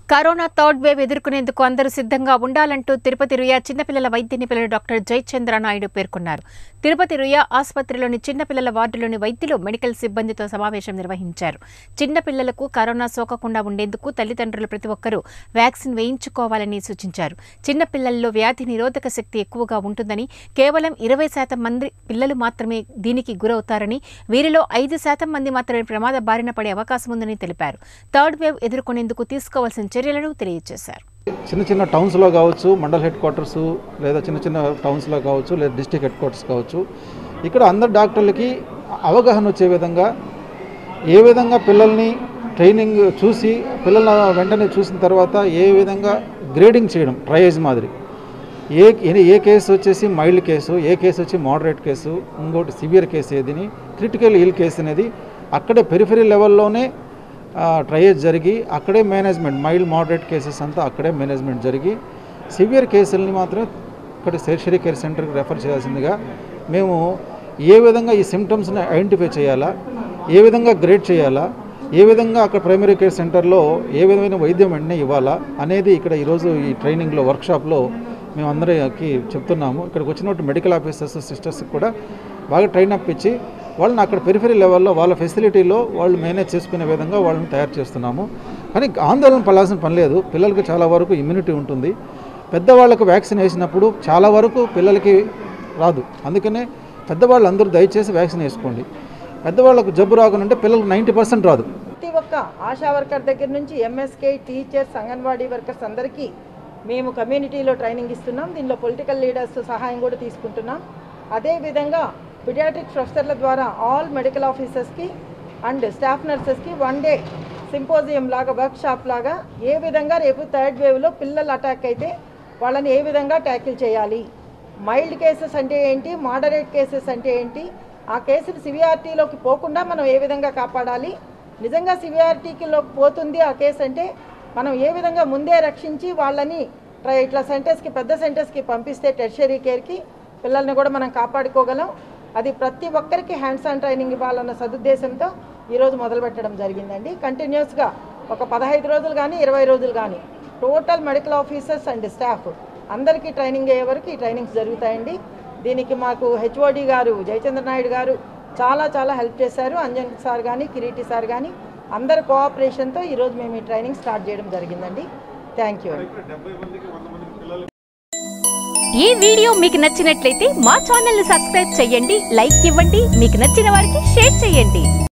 corona third wave ఎదుర్కొనేందుకు అందరూ సిద్ధంగా ఉండాలంటూ తిరుపతి రుయా చిన్నపిల్లల వైద్య నిపుణులు డాక్టర్ జయచంద్ర నాయుడు పేర్కొన్నారు తిరుపతి రుయా ఆసుపత్రిలోని చిన్నపిల్లల వార్డులోని వైద్యులు మెడికల్ సిబ్బందితో సమావేశం నిర్వహించారు చిన్నపిల్లలకు కరోనా సోకకుండా ఉండేందుకు తల్లిదండ్రులు ప్రతి ఒక్కరూ వ్యాక్సిన్ వేయించుకోవాలని సూచించారు చిన్నపిల్లల్లో వ్యాధి నిరోధక శక్తి ఎక్కువగా ఉంటుందని కేవలం ఇరవై శాతం మంది పిల్లలు మాత్రమే దీనికి గురవుతారని వీరిలో ఐదు శాతం మంది మాత్రమే ప్రమాద బారిన పడే అవకాశం ఉందని తెలిపారు థర్డ్ వేవ్ ఎదుర్కొనేందుకు తీసుకోవాల్సిన చర్యలను తెలియజేశారు చిన్న చిన్న టౌన్స్లో కావచ్చు మండల్ హెడ్ క్వార్టర్స్ లేదా చిన్న చిన్న టౌన్స్లో కావచ్చు లేదా డిస్టిక్ హెడ్ క్వార్టర్స్ కావచ్చు ఇక్కడ అందరు డాక్టర్లకి అవగాహన వచ్చే విధంగా ఏ విధంగా పిల్లల్ని ట్రైనింగ్ చూసి పిల్లల వెంటనే చూసిన తర్వాత ఏ విధంగా గ్రేడింగ్ చేయడం ట్రయేజ్ మాదిరి ఏ ఏ- ఏ కేసు వచ్చేసి మైల్డ్ కేసు ఏ కేసు వచ్చి మోడరేట్ కేసు ఇంకోటి సివియర్ కేసు ఏదిని క్రిటికల్ ఇల్ కేసు అనేది అక్కడే పెరిఫరీ లెవెల్లోనే ట్రయేజ్ జరిగి అక్కడే మేనేజ్మెంట్ మైల్డ్ మోడరేట్ కేసెస్ అంతా అక్కడే మేనేజ్మెంట్ జరిగి సివియర్ కేసుల్ని మాత్రం ఇక్కడ సెర్షరీ కేర్ సెంటర్కి రెఫర్ చేయాల్సిందిగా మేము ఏ విధంగా ఈ సిమ్టమ్స్ని ఐడెంటిఫై చేయాలా ఏ విధంగా గ్రేడ్ చేయాలా ఏ విధంగా అక్కడ ప్రైమరీ కేర్ సెంటర్లో ఏ విధమైన వైద్యం వెంటనే ఇవ్వాలా అనేది ఇక్కడ ఈరోజు ఈ ట్రైనింగ్లో వర్క్షాప్లో మేము అందరికి చెప్తున్నాము ఇక్కడికి వచ్చినట్టు మెడికల్ ఆఫీసర్స్ సిస్టర్స్ కూడా బాగా ట్రైన్ అప్ ఇచ్చి వాళ్ళని అక్కడ పెరిఫరీ లెవెల్లో వాళ్ళ ఫెసిలిటీలో వాళ్ళు మేనేజ్ చేసుకునే విధంగా వాళ్ళని తయారు చేస్తున్నాము కానీ ఆందోళన పడాల్సిన పని లేదు పిల్లలకి చాలా వరకు ఇమ్యూనిటీ ఉంటుంది పెద్దవాళ్ళకు వ్యాక్సిన్ వేసినప్పుడు చాలా వరకు పిల్లలకి రాదు అందుకనే పెద్దవాళ్ళు అందరూ దయచేసి వ్యాక్సిన్ వేసుకోండి పెద్దవాళ్ళకు జబ్బు రాకుండా పిల్లలకు నైంటీ పర్సెంట్ రాదు ప్రతి ఒక్క ఆశా వర్కర్ దగ్గర నుంచి ఎంఎస్కే టీచర్స్ అంగన్వాడీ వర్కర్స్ అందరికీ మేము కమ్యూనిటీలో ట్రైనింగ్ ఇస్తున్నాం దీనిలో పొలిటికల్ లీడర్స్ సహాయం కూడా తీసుకుంటున్నాం అదేవిధంగా పిడియాట్రిక్ ప్రొఫెసర్ల ద్వారా ఆల్ మెడికల్ ఆఫీసర్స్కి అండ్ స్టాఫ్ నర్సెస్కి వన్ డే సింపోజియం లాగా వర్క్ షాప్ లాగా ఏ విధంగా రేపు థర్డ్ వేవ్లో పిల్లలు అటాక్ అయితే వాళ్ళని ఏ విధంగా ట్యాకిల్ చేయాలి మైల్డ్ కేసెస్ అంటే ఏంటి మోడరేట్ కేసెస్ అంటే ఏంటి ఆ కేసులు సివిఆర్టీలోకి పోకుండా మనం ఏ విధంగా కాపాడాలి నిజంగా సివిఆర్టీలోకి పోతుంది ఆ కేసు అంటే మనం ఏ విధంగా ముందే రక్షించి వాళ్ళని ట్రై- ఇట్లా సెంటర్స్కి పెద్ద సెంటర్స్కి పంపిస్తే టెర్షరీ కేర్కి పిల్లల్ని కూడా మనం కాపాడుకోగలం అది ప్రతి ఒక్కరికి హ్యాండ్స్ ఆన్ ట్రైనింగ్ ఇవ్వాలన్న సదుద్దేశంతో ఈరోజు మొదలు పెట్టడం జరిగిందండి కంటిన్యూస్గా ఒక పదహైదు రోజులు కానీ ఇరవై రోజులు కానీ total medical officers and staff అందరికీ ట్రైనింగ్ అయ్యే వరకు ఈ ట్రైనింగ్స్ జరుగుతాయండి దీనికి మాకు హెచ్ఓడి గారు జయచంద్ర నాయుడు గారు చాలా చాలా హెల్ప్ చేశారు అంజన్ సార్ కానీ కిరీటి సార్ కానీ అందరి కోఆపరేషన్తో ఈరోజు మేము ఈ ట్రైనింగ్ స్టార్ట్ చేయడం జరిగిందండి థ్యాంక్ యూ ఈ వీడియో మీకు నచ్చినట్లయితే మా ఛానల్ ని సబ్స్క్రైబ్ చేయండి లైక్ ఇవ్వండి మీకు నచ్చిన వారికి షేర్ చేయండి